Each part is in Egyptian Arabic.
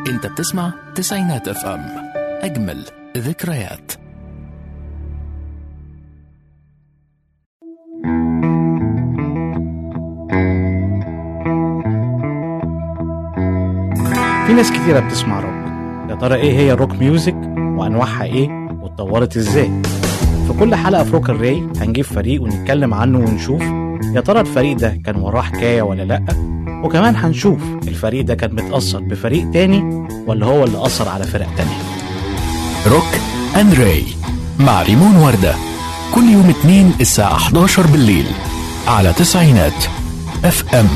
انت بتسمع تسعينات اف ام اجمل ذكريات في ناس كتيرة بتسمع روك يا ترى ايه هي الروك ميوزك وانواعها ايه واتطورت ازاي في كل حلقة في روك الراي هنجيب فريق ونتكلم عنه ونشوف يا ترى الفريق ده كان وراه حكاية ولا لأ وكمان هنشوف الفريق ده كان متأثر بفريق تاني ولا هو اللي أثر على فرق تانية روك اند راي مع ريمون وردة كل يوم اثنين الساعة 11 بالليل على تسعينات اف ام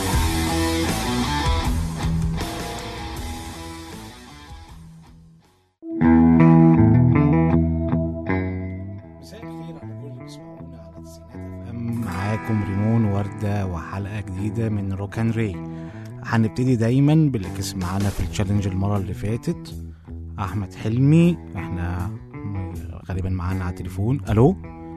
مساء الخير على كل اللي بيسمعونا على تسعينات اف ام معاكم ريمون وردة وحلقة جديدة من روك اند راي هنبتدي دايما باللي كسب معانا في التشالنج المرة اللي فاتت احمد حلمي احنا م- غالبا معانا على التليفون الو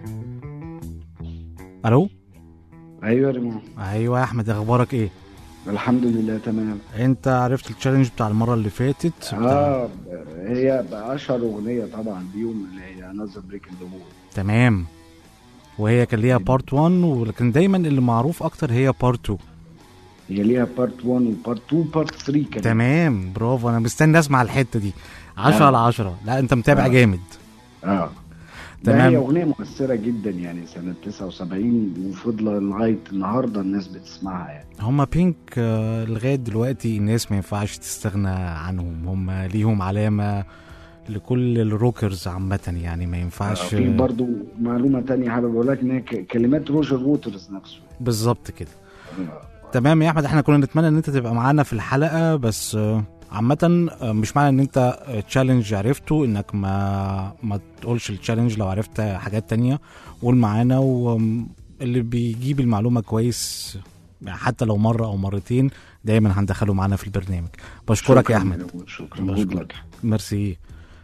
الو ايوه يا ريمون ايوه يا احمد اخبارك ايه الحمد لله تمام انت عرفت التشالنج بتاع المرة اللي فاتت بتاع... اه هي اشهر اغنيه طبعا ليهم اللي هي نظر بريك ذا وول تمام وهي كان ليها بارت 1 ولكن دايما اللي معروف اكتر هي بارت 2 هي ليها بارت 1 وبارت 2 وبارت 3 كمان تمام برافو انا مستني اسمع الحته دي 10 آه. على 10 لا انت متابع آه. جامد اه تمام. تمام هي اغنيه مؤثره جدا يعني سنه 79 وفضل لغايه النهارده الناس بتسمعها يعني هما بينك آه، لغايه دلوقتي الناس ما ينفعش تستغنى عنهم هما ليهم علامه لكل الروكرز عامه يعني ما آه ينفعش في برضو معلومه تانية حابب اقول لك ان هي ك- كلمات روجر ووترز نفسه بالظبط كده آه. تمام يا احمد احنا كنا نتمنى ان انت تبقى معانا في الحلقه بس آه، عامة آه، مش معنى ان انت تشالنج عرفته انك ما ما تقولش التشالنج لو عرفت حاجات تانية قول معانا واللي بيجيب المعلومة كويس يعني حتى لو مرة او مرتين دايما هندخله معانا في البرنامج بشكرك شكراً يا احمد ريمون، شكرا بشكرك. good luck. ميرسي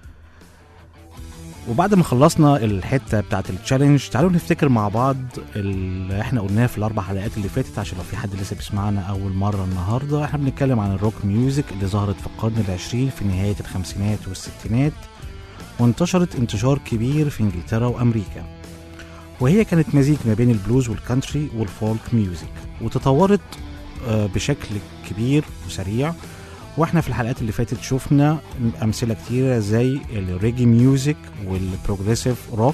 وبعد ما خلصنا الحته بتاعت التشالنج تعالوا نفتكر مع بعض اللي احنا قلناه في الاربع حلقات اللي فاتت عشان لو في حد لسه بيسمعنا اول مره النهارده احنا بنتكلم عن الروك ميوزك اللي ظهرت في القرن العشرين في نهايه الخمسينات والستينات وانتشرت انتشار كبير في انجلترا وامريكا وهي كانت مزيج ما بين البلوز والكانتري والفولك ميوزك وتطورت آه، بشكل كبير وسريع واحنا في الحلقات اللي فاتت شفنا امثله كتيره زي الريجي ميوزك والبروجريسيف روك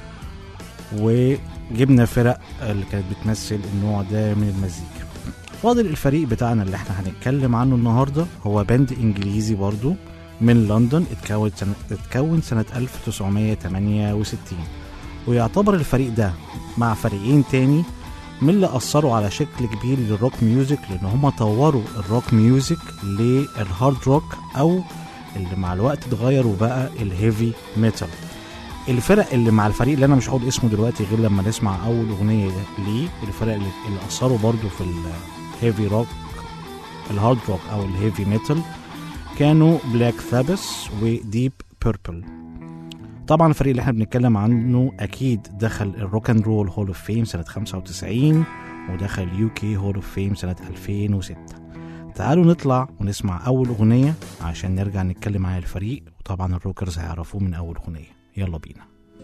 وجبنا فرق اللي كانت بتمثل النوع ده من المزيكا فاضل الفريق بتاعنا اللي احنا هنتكلم عنه النهارده هو باند انجليزي برضو من لندن اتكون سنة اتكون سنة 1968 ويعتبر الفريق ده مع فريقين تاني من اللي أثروا على شكل كبير للروك ميوزك لأن هما طوروا الروك ميوزك للهارد روك أو اللي مع الوقت اتغير وبقى الهيفي ميتال الفرق اللي مع الفريق اللي انا مش هقول اسمه دلوقتي غير لما نسمع اول اغنيه ليه الفرق اللي, اللي اثروا برضو في الهيفي روك الهارد روك او الهيفي ميتال كانوا بلاك ثابس وديب بيربل طبعا الفريق اللي احنا بنتكلم عنه اكيد دخل الروك اند رول هول اوف فيم سنه 95 ودخل اليو كي هول اوف فيم سنه 2006 تعالوا نطلع ونسمع اول اغنيه عشان نرجع نتكلم عن الفريق وطبعا الروكرز هيعرفوه من اول اغنيه يلا بينا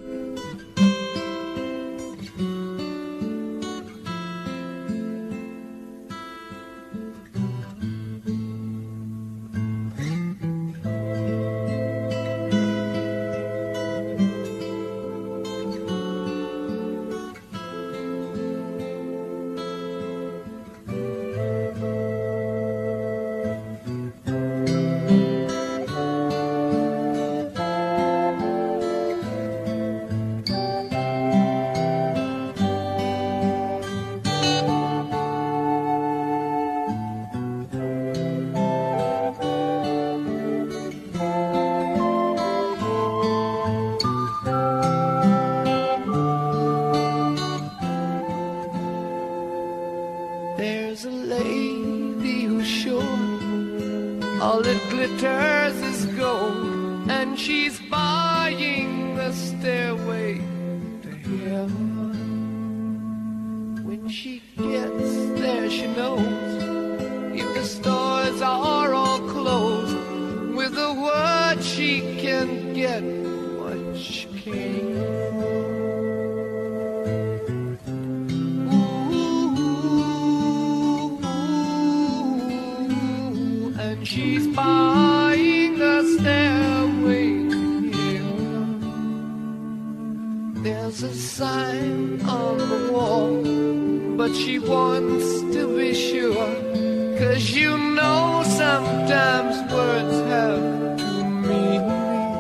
There's a lady who's sure all that glitters is gold, and she's buying the stairway to heaven. When she gets there, she knows if the stores are all closed, Ooh, and she's buying a stairway here. There's a sign on the wall, but she wants to be sure. Cause you know sometimes words have two meanings.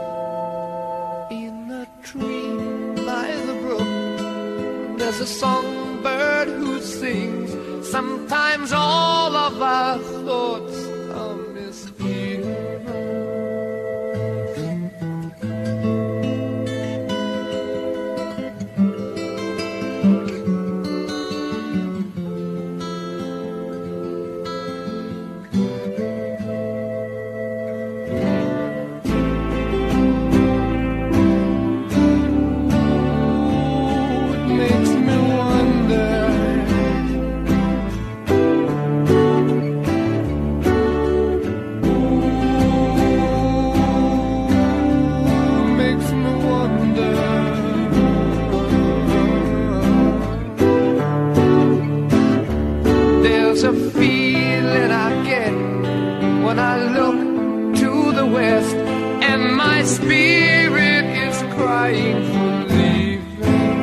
In a tree by the brook, there's a songbird who sings. Sometimes all of our thoughts are misgiven. It makes me wonder. Makes me wonder. There's a feeling I get when I look to the west, and my spirit is crying for leaving.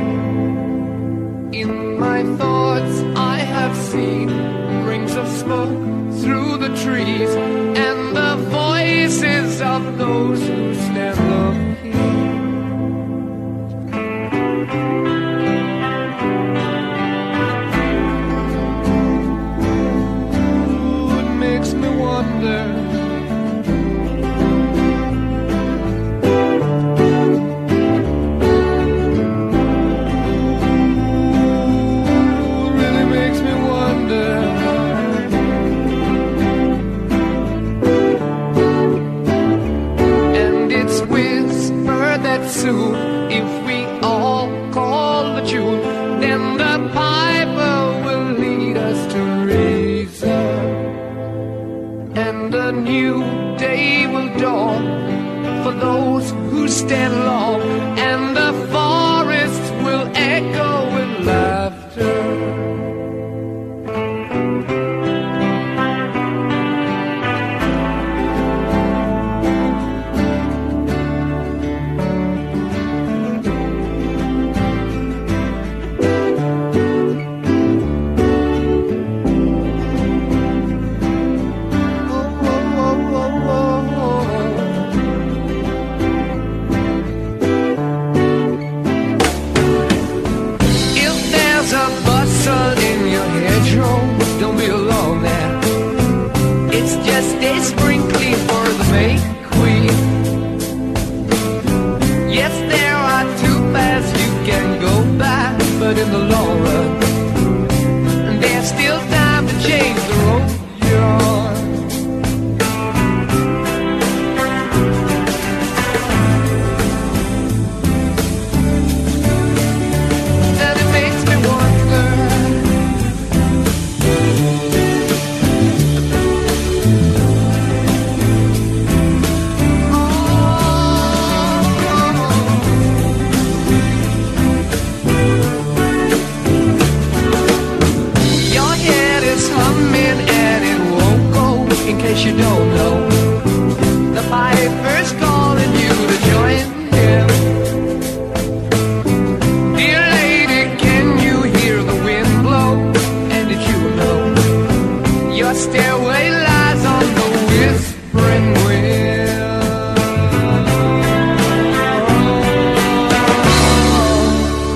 In my thoughts, I have seen rings of smoke through the trees and the voices of those who stand up here. Ooh, it makes me wonder. Ooh, it really makes me wonder. And it's whispered that soon, if we all call the tune, then the piper will lead us to reason. And a new day will dawn for those who stand long, and the forests will echo with laughter. If there's a bustle in your hedgerow, don't be alone there. It's just a sprinkling for the May Queen. Yes, there are two paths you can go by, but in the long run, there's still time to change the road you're on. And it makes me wonder. Your head is humming and it won't go. In case you don't know, the piper's calling you to join him. Dear lady, can you hear the wind blow? And did you know your stairway lies on the whispering wind?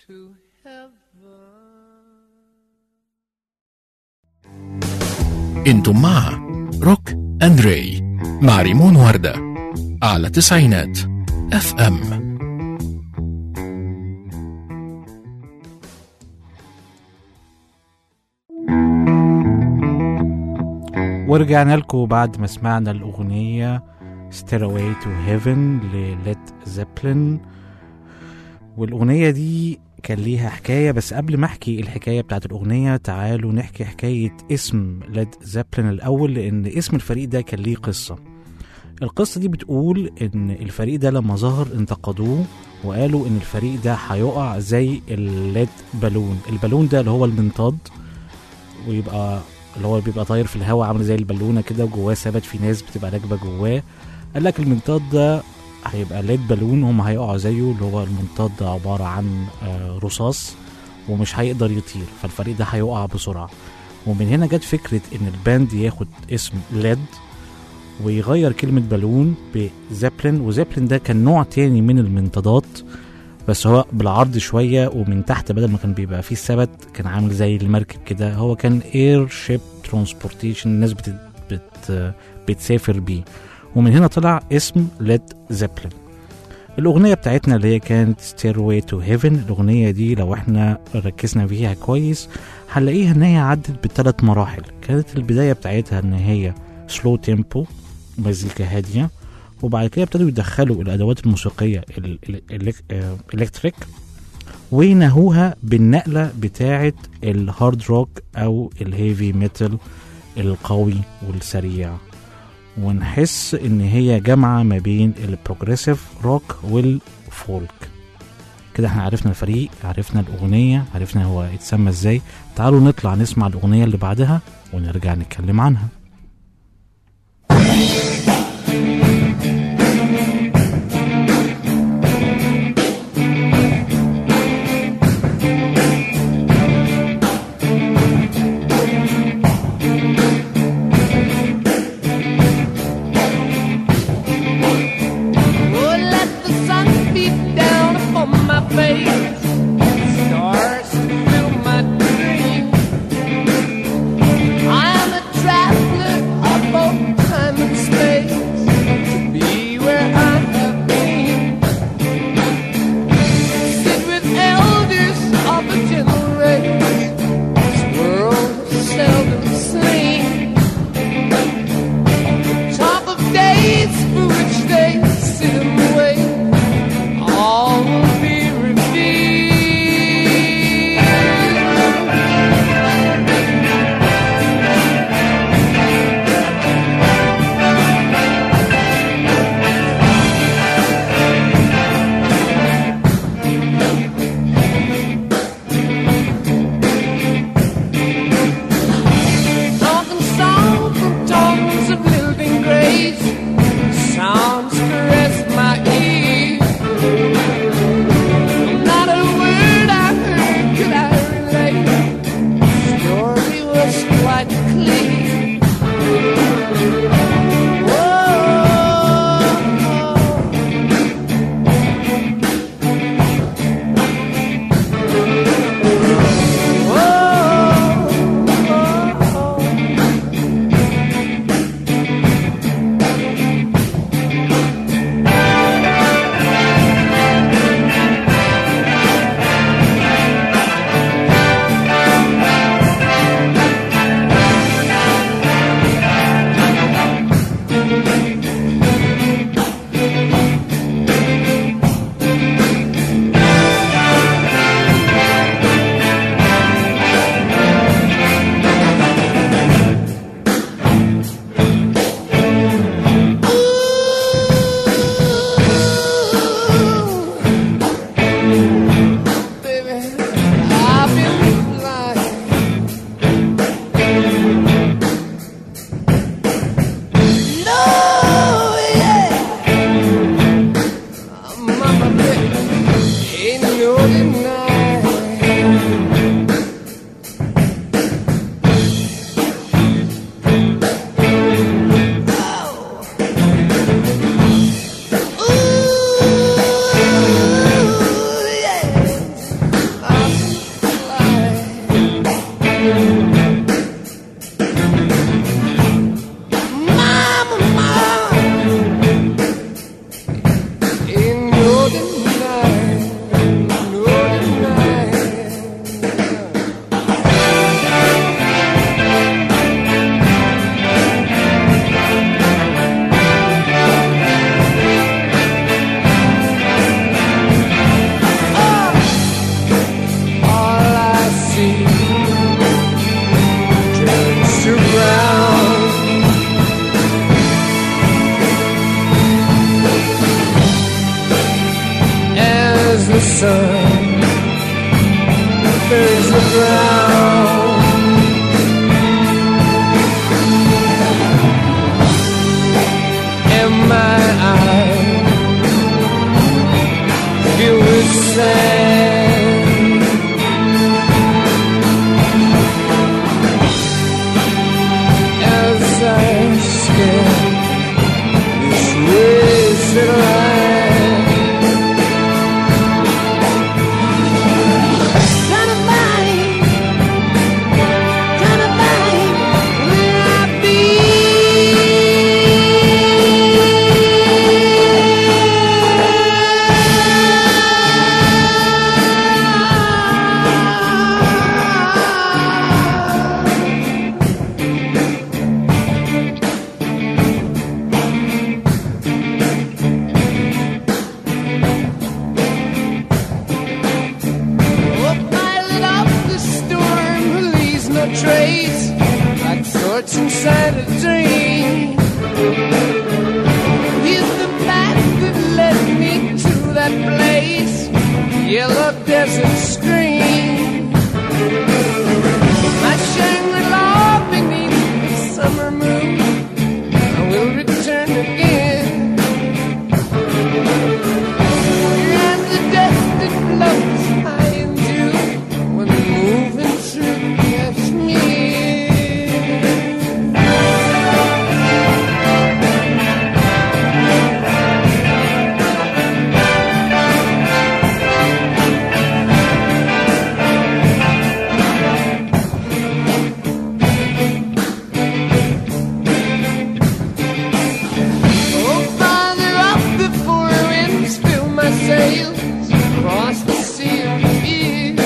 to heaven. انتم مع روك اند راي مع ريمون وردة على تسعينات اف ام ورجعنا لكم بعد ما سمعنا الأغنية Stairway to Heaven لليد زيبلين والأغنية دي كان ليها حكاية بس قبل ما أحكي الحكاية بتاعت الأغنية تعالوا نحكي حكاية اسم ليد زيبلين الأول لأن اسم الفريق ده كان ليه قصة القصة دي بتقول إن الفريق ده لما ظهر انتقدوه وقالوا إن الفريق ده هيقع زي الليد بالون البالون ده اللي هو المنطاد ويبقى اللي هو بيبقى طاير في الهواء عامل زي البالونه كده وجواه ثبت في ناس بتبقى راكبه جواه قال لك المنطاد ده هيبقى ليد بالون هم هيقعوا زيه اللي هو المنطاد ده عباره عن آه، رصاص ومش هيقدر يطير فالفريق ده هيقع بسرعه ومن هنا جت فكره ان الباند ياخد اسم ليد ويغير كلمة بالون بزابلين وزابلين ده كان نوع تاني من المنطادات بس هو بالعرض شوية ومن تحت بدل ما كان بيبقى فيه ثبت كان عامل زي المركب كده هو كان اير شيب ترانسبورتيشن الناس بت بت بتسافر بيه ومن هنا طلع اسم ليد زيبلين الأغنية بتاعتنا اللي هي كانت ستيروي تو هيفن الأغنية دي لو احنا ركزنا فيها كويس هنلاقيها إن هي عدت بثلاث مراحل كانت البداية بتاعتها إن هي سلو تيمبو مزيكا هادية وبعد كده ابتدوا يدخلوا الأدوات الموسيقية ال- ال- الإلك- آه، الإلكتريك ونهوها بالنقلة بتاعة الهارد روك أو الهيفي ميتال القوي والسريع ونحس إن هي جامعة ما بين البروجريسيف روك والفولك كده احنا عرفنا الفريق عرفنا الأغنية عرفنا هو يتسمى ازاي تعالوا نطلع نسمع الأغنية اللي بعدها ونرجع نتكلم عنها Oh, let the sun beat down upon my face. Stars fill my dreams. I am a traveler of both time and space to be where I have been. Sit with elders of a gentle race. This world is seldom seen. Top of days for which they sit and wait, all will be revealed. Talking songs from tongues of living grace. Sounds caress my ear. Not a word I heard could I relate. Story was quite clear. Whoa. Whoa. Baby, I've been lying. No, yeah. Mama, baby, ain't no denying. Ooh, yeah. the sun burns the ground. And my eyes filled with sand. As I scan this wasted land. Dynamite, dynamite, will I be? Oh, pilot up the storm who leaves no trace, like thoughts inside a dream. He's the path that led me to that place, yellow desert screen. My Shangri-La beneath the summer moon, I will return again. And the dust that floats high into when moving through Kashmir. Oh, farther up before winds fill my sails across the sea of fear.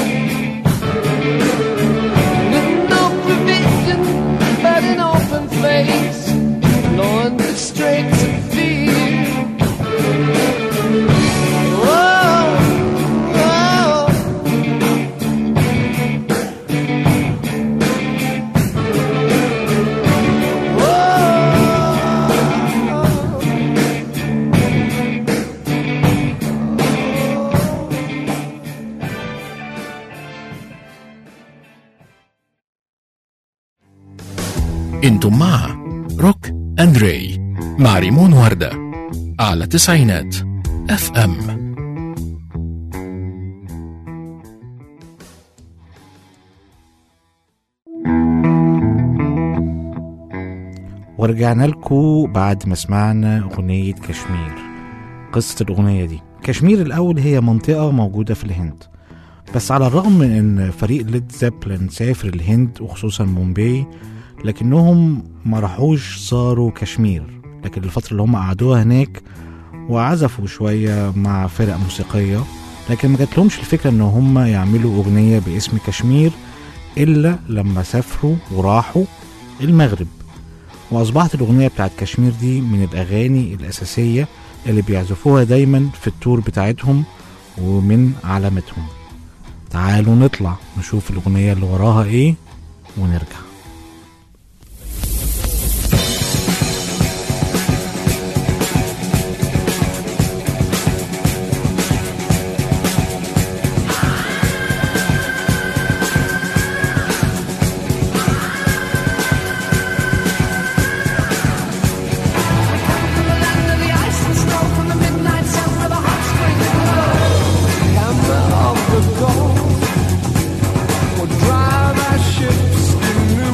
With no provision but an open face, along the straits of fear. Whoa, whoa. Whoa. انتم مع روك اند راي مع ريمون وردة على تسعينات اف ام ورجعنا لكم بعد ما سمعنا أغنية كشمير قصة الأغنية دي كشمير الأول هي منطقة موجودة في الهند بس على الرغم من ان فريق ليد زيبلين سافر الهند وخصوصا مومباي لكنهم ما راحوش زاروا كشمير لكن الفترة اللي هم قعدوها هناك وعزفوا شوية مع فرق موسيقية لكن ما جاتلهمش الفكرة ان هم يعملوا اغنية باسم كشمير الا لما سافروا وراحوا المغرب واصبحت الاغنية بتاعت كشمير دي من الاغاني الاساسية اللي بيعزفوها دايما في التور بتاعتهم ومن علامتهم تعالوا نطلع نشوف الأغنية اللي وراها إيه ونرجع Hammer of the gold will drive our ships to new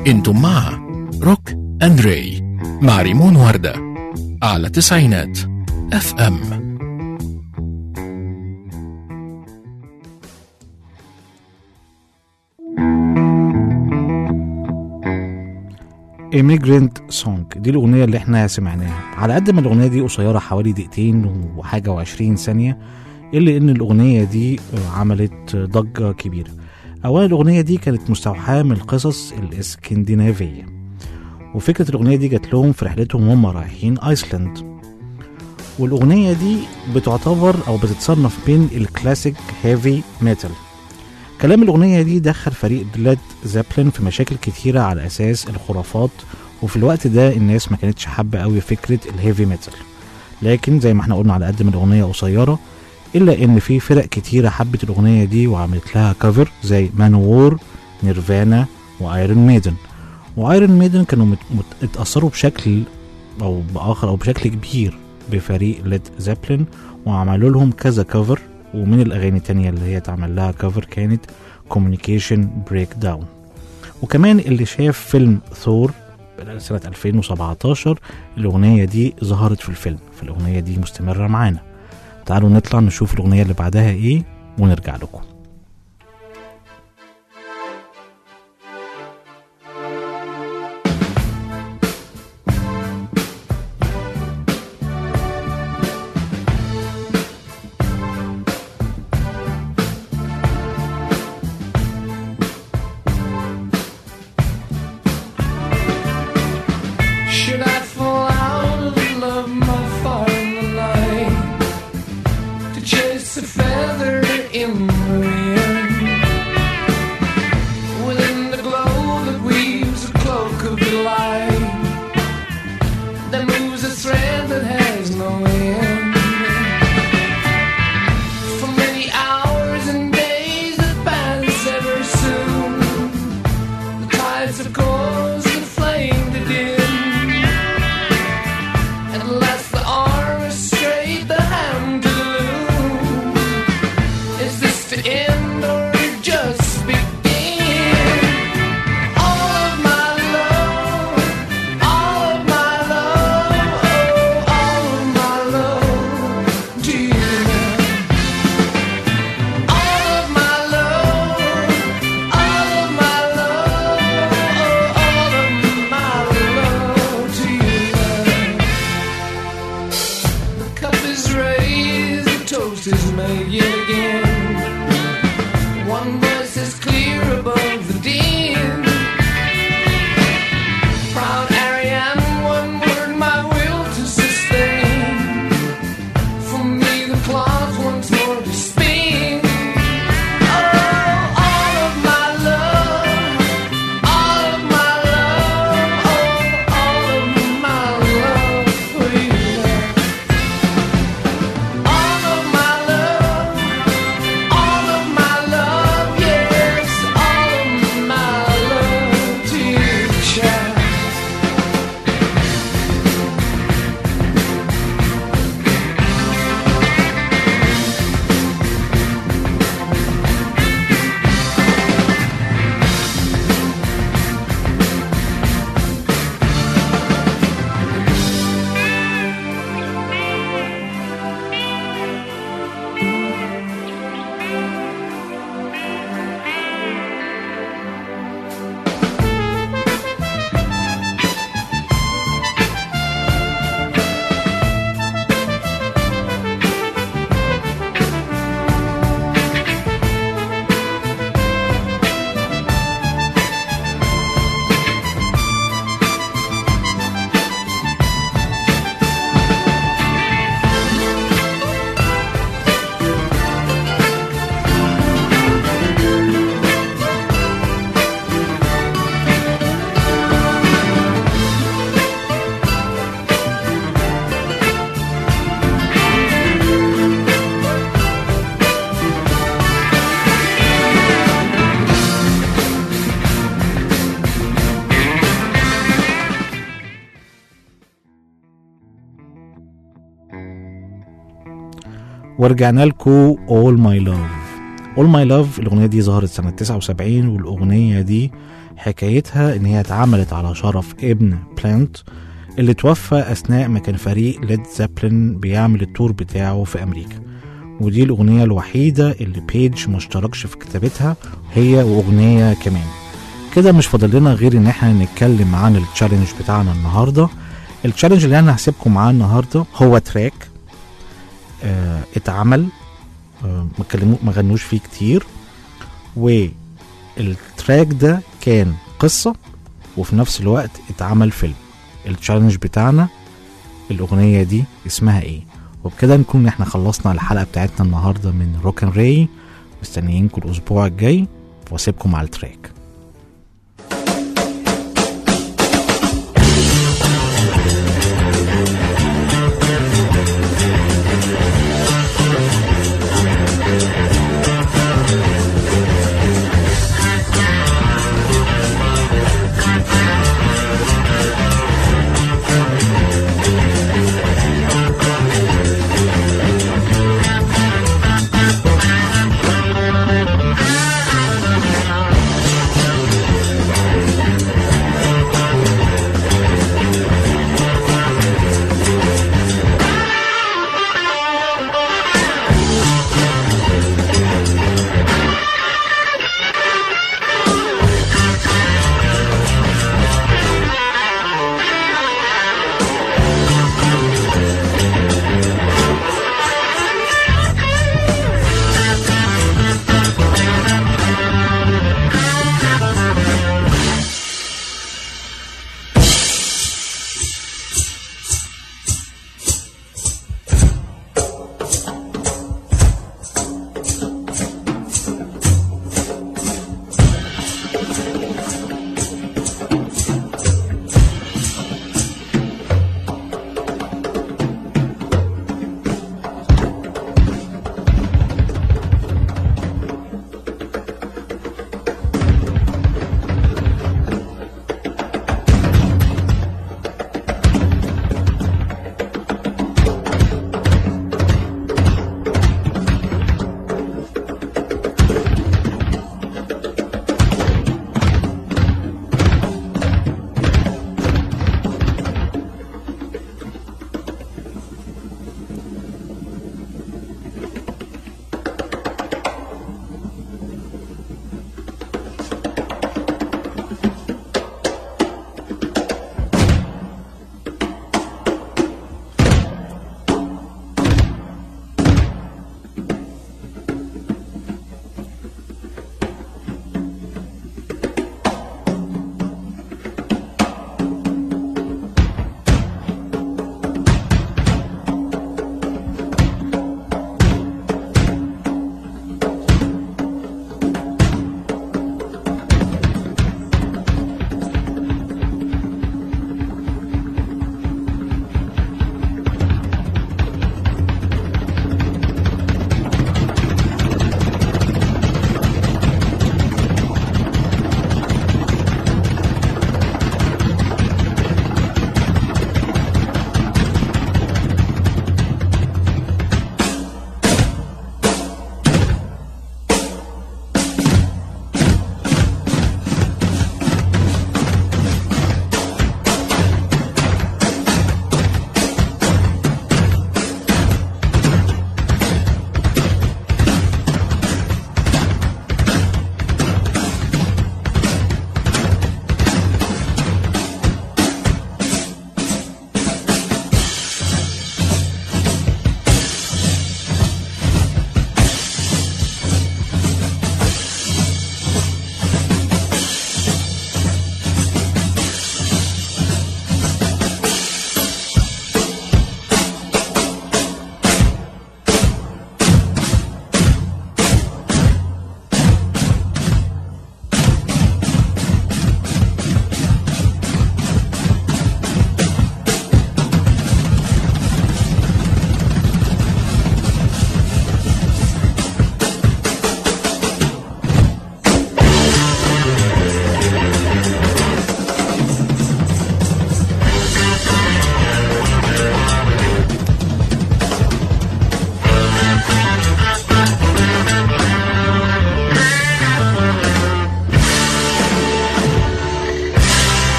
انتم مع روك اند راي مع ريمون وردة على تسعينات اف ام Immigrant Song دي الأغنية اللي احنا سمعناها على قد ما الأغنية دي قصيرة حوالي دقيقتين وحاجة وعشرين ثانية إلا إن الأغنية دي عملت ضجة كبيرة أولا الأغنية دي كانت مستوحاة من القصص الإسكندنافية وفكرة الأغنية دي جات لهم في رحلتهم وهم رايحين أيسلند والأغنية دي بتعتبر أو بتتصنف بين الكلاسيك هيفي ميتال كلام الأغنية دي دخل فريق ليد زابلين في مشاكل كتيرة على أساس الخرافات وفي الوقت ده الناس ما كانتش حابة قوي فكرة الهيفي ميتال لكن زي ما احنا قلنا على قد ما الأغنية قصيرة إلا إن في فرق كتيرة حبت الأغنية دي وعملت لها كفر زي مانوور نيرفانا وآيرون ميدن وآيرون ميدن كانوا مت... مت... اتأثروا بشكل أو بآخر أو بشكل كبير بفريق ليد زابلين وعملوا لهم كذا كفر ومن الأغاني التانية اللي هي اتعمل لها كفر كانت كوميونيكيشن بريك داون وكمان اللي شاف فيلم ثور سنة 2017 الأغنية دي ظهرت في الفيلم فالأغنية دي مستمرة معانا تعالوا نطلع نشوف الأغنية اللي بعدها إيه ونرجع لكم Should I fall out of love my fire in the night to chase a feather in the wind? Within the glow that weaves a cloak of delight that moves a thread that has no end. For many hours and days that pass ever soon, the tides of course inflame the dim. At last the arm is straight, the hand to the loom. Is this to end or just begin? All of my love, all of my love, oh, all of my love to you. All of my love, all of my love, oh, all of my love to you. The cup is raised, the toast is made yet again. One voice is clear above the din. Proud Ariane, one word, my will to sustain. For me, the clock once more to spin. Oh, all of my love, all of my love, oh, all of my love for you. All of my love, all of my love, yes, all of my love to you, child. ورجعنا لكم All My Love All My Love الأغنية دي ظهرت سنة 79 والأغنية دي حكايتها ان هي اتعملت على شرف ابن بلانت اللي توفى اثناء ما كان فريق ليد زابلين بيعمل التور بتاعه في امريكا ودي الاغنيه الوحيده اللي بيج ما اشتركش في كتابتها هي واغنيه كمان كده مش فاضل لنا غير ان احنا نتكلم عن التشالنج بتاعنا النهارده التشالنج اللي انا هسيبكم معاه النهارده هو تراك آه اتعمل آه ما كلمو ما غنوش فيه كتير والتراك ده كان قصه وفي نفس الوقت اتعمل فيلم التشالنج بتاعنا الاغنيه دي اسمها ايه وبكده نكون احنا خلصنا الحلقه بتاعتنا النهارده من روك ان راي مستنيينكم الاسبوع الجاي واسيبكم على التراك